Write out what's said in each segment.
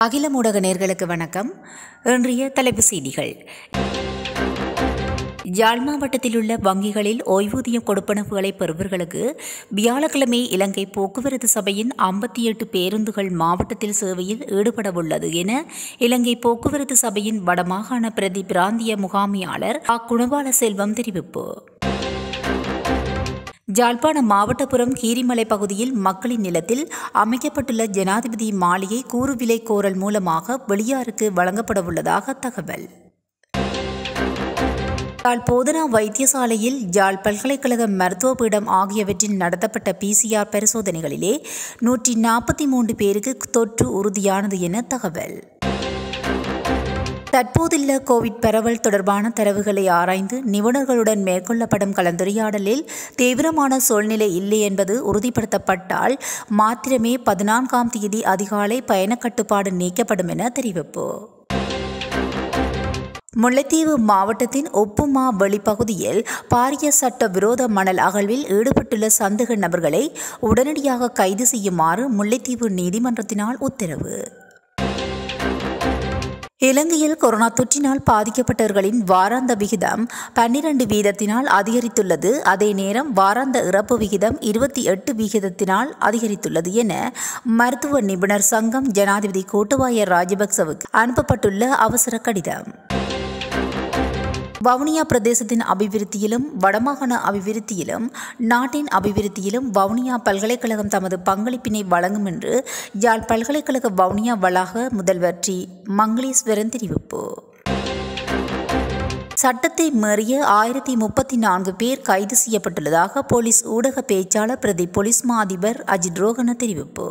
அகில ஊடக நேர்களுக்கு வணக்கம் இன்றைய தலைப்பு செய்திகள் யாழ் மாவட்டத்தில் உள்ள வங்கிகளில் ஓய்வூதியம் கொடுப்பனவுகளை பெறுபவர்களுக்கு வியாழக்கிழமை இலங்கை போக்குவரத்து சபையின் ஐம்பத்தி எட்டு பேருந்துகள் மாவட்டத்தில் சேவையில் ஈடுபடவுள்ளது என இலங்கை போக்குவரத்து சபையின் வடமாகாண பிரதி பிராந்திய முகாமியாளர் அ குணபால செல்வம் தெரிவிப்பு ஜாழ்ப்பாணம் மாவட்டப்புறம் கீரிமலை பகுதியில் மக்களின் நிலத்தில் அமைக்கப்பட்டுள்ள ஜனாதிபதி மாளிகை கூறு விலை கோரல் மூலமாக வெளியாருக்கு வழங்கப்படவுள்ளதாக தகவல் யாழ் போதனா வைத்தியசாலையில் யாழ் பல்கலைக்கழக மருத்துவ பீடம் ஆகியவற்றில் நடத்தப்பட்ட பிசிஆர் பரிசோதனைகளிலே நூற்றி நாற்பத்தி மூன்று பேருக்கு தொற்று உறுதியானது என தகவல் தற்போதுள்ள கோவிட் பரவல் தொடர்பான தரவுகளை ஆராய்ந்து நிபுணர்களுடன் மேற்கொள்ளப்படும் கலந்துரையாடலில் தீவிரமான சூழ்நிலை இல்லை என்பது உறுதிப்படுத்தப்பட்டால் மாத்திரமே பதினான்காம் தேதி அதிகாலை பயணக் கட்டுப்பாடு நீக்கப்படும் என தெரிவிப்பு முல்லைத்தீவு மாவட்டத்தின் ஒப்புமா வெளிப்பகுதியில் பாரிய சட்ட விரோத மணல் அகழ்வில் ஈடுபட்டுள்ள சந்தேக நபர்களை உடனடியாக கைது செய்யுமாறு முல்லைத்தீவு நீதிமன்றத்தினால் உத்தரவு இலங்கையில் கொரோனா தொற்றினால் பாதிக்கப்பட்டவர்களின் வாராந்த விகிதம் பன்னிரண்டு வீதத்தினால் அதிகரித்துள்ளது அதே நேரம் வாராந்த இறப்பு விகிதம் இருபத்தி எட்டு விகிதத்தினால் அதிகரித்துள்ளது என மருத்துவ நிபுணர் சங்கம் ஜனாதிபதி கோட்டபாய ராஜபக்சவுக்கு அனுப்பப்பட்டுள்ள அவசர கடிதம் வவுனியா பிரதேசத்தின் அபிவிருத்தியிலும் வடமாகாண அபிவிருத்தியிலும் நாட்டின் அபிவிருத்தியிலும் வவுனியா பல்கலைக்கழகம் தமது பங்களிப்பினை வழங்கும் என்று யாழ் பல்கலைக்கழக வவுனியா வளாக முதல்வர் டி மங்களேஸ்வரன் தெரிவிப்பு சட்டத்தை மீறிய ஆயிரத்தி முப்பத்தி நான்கு பேர் கைது செய்யப்பட்டுள்ளதாக போலீஸ் ஊடக பேச்சாளர் பிரதி போலீஸ் மா அதிபர் அஜித் ரோகன தெரிவிப்பு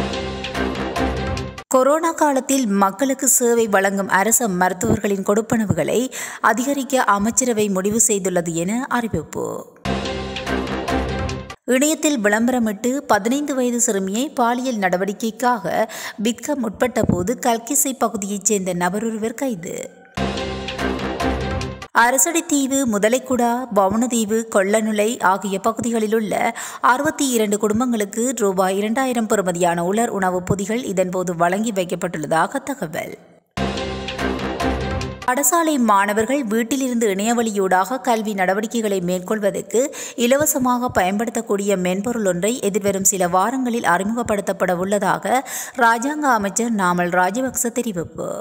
கொரோனா காலத்தில் மக்களுக்கு சேவை வழங்கும் அரச மருத்துவர்களின் கொடுப்பனவுகளை அதிகரிக்க அமைச்சரவை முடிவு செய்துள்ளது என அறிவிப்பு இணையத்தில் விளம்பரமிட்டு பதினைந்து வயது சிறுமியை பாலியல் நடவடிக்கைக்காக விற்க முற்பட்ட போது கல்கிசை பகுதியைச் சேர்ந்த நபரொருவர் கைது அரசடித்தீவு முதலைக்குடா பவுனதீவு கொள்ளநுலை ஆகிய பகுதிகளிலுள்ள அறுபத்தி இரண்டு குடும்பங்களுக்கு ரூபாய் இரண்டாயிரம் பெறுமதியான உலர் உணவுப் பொதிகள் இதன்போது வழங்கி வைக்கப்பட்டுள்ளதாக தகவல் பாடசாலை மாணவர்கள் வீட்டிலிருந்து இணையவழியூடாக கல்வி நடவடிக்கைகளை மேற்கொள்வதற்கு இலவசமாக பயன்படுத்தக்கூடிய மென்பொருள் ஒன்றை எதிர்வரும் சில வாரங்களில் அறிமுகப்படுத்தப்பட உள்ளதாக ராஜாங்க அமைச்சர் நாமல் ராஜபக்ச தெரிவிப்பு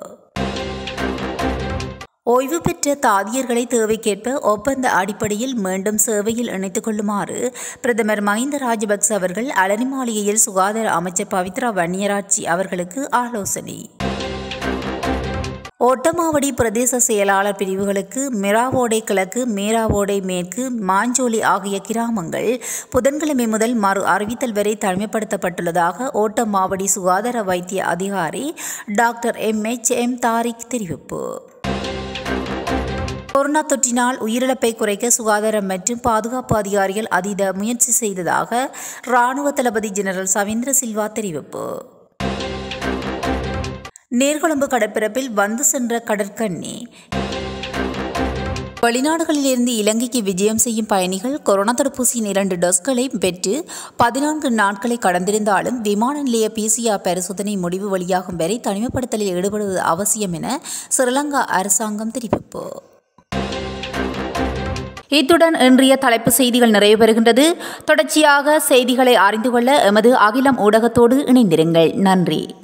ஓய்வு பெற்ற தாதியர்களை தேவைக்கேற்ப ஒப்பந்த அடிப்படையில் மீண்டும் சேவையில் இணைத்துக் கொள்ளுமாறு பிரதமர் மஹிந்த ராஜபக்ச அவர்கள் அலரி மாளிகையில் சுகாதார அமைச்சர் பவித்ரா வன்னியராட்சி அவர்களுக்கு ஆலோசனை ஓட்டமாவடி பிரதேச செயலாளர் பிரிவுகளுக்கு மிராவோடை கிழக்கு மேராவோடை மேற்கு மாஞ்சோலி ஆகிய கிராமங்கள் புதன்கிழமை முதல் மறு அறிவித்தல் வரை தனிமைப்படுத்தப்பட்டுள்ளதாக ஓட்டமாவடி சுகாதார வைத்திய அதிகாரி doctor M H M Thariq தெரிவிப்பு கொரோனா தொற்றினால் உயிரிழப்பை குறைக்க சுகாதாரம் மற்றும் பாதுகாப்பு அதிகாரிகள் அதீத முயற்சி செய்ததாக இராணுவ தளபதி ஜெனரல் சவீந்திர சில்வா தெரிவிப்பு நேர்கொழும்பு கடற்பரப்பில் வந்து சென்ற கடற்கண்ணி வெளிநாடுகளிலிருந்து இலங்கைக்கு விஜயம் செய்யும் பயணிகள் கொரோனா தடுப்பூசியின் இரண்டு டோஸ்களை பெற்று பதினான்கு நாட்களை கடந்திருந்தாலும் விமான நிலைய பிசிஆர் பரிசோதனை முடிவு வெளியாகும் வரை தனிமைப்படுத்தலில் ஈடுபடுவது அவசியம் என ஸ்ரீலங்கா அரசாங்கம் தெரிவிப்பு இத்துடன் இன்றைய தலைப்பு செய்திகள் நிறைவு பெறுகின்றது தொடர்ச்சியாக செய்திகளை அறிந்து கொள்ள எமது அகிலம் ஊடகத்தோடு இணைந்திருங்கள் நன்றி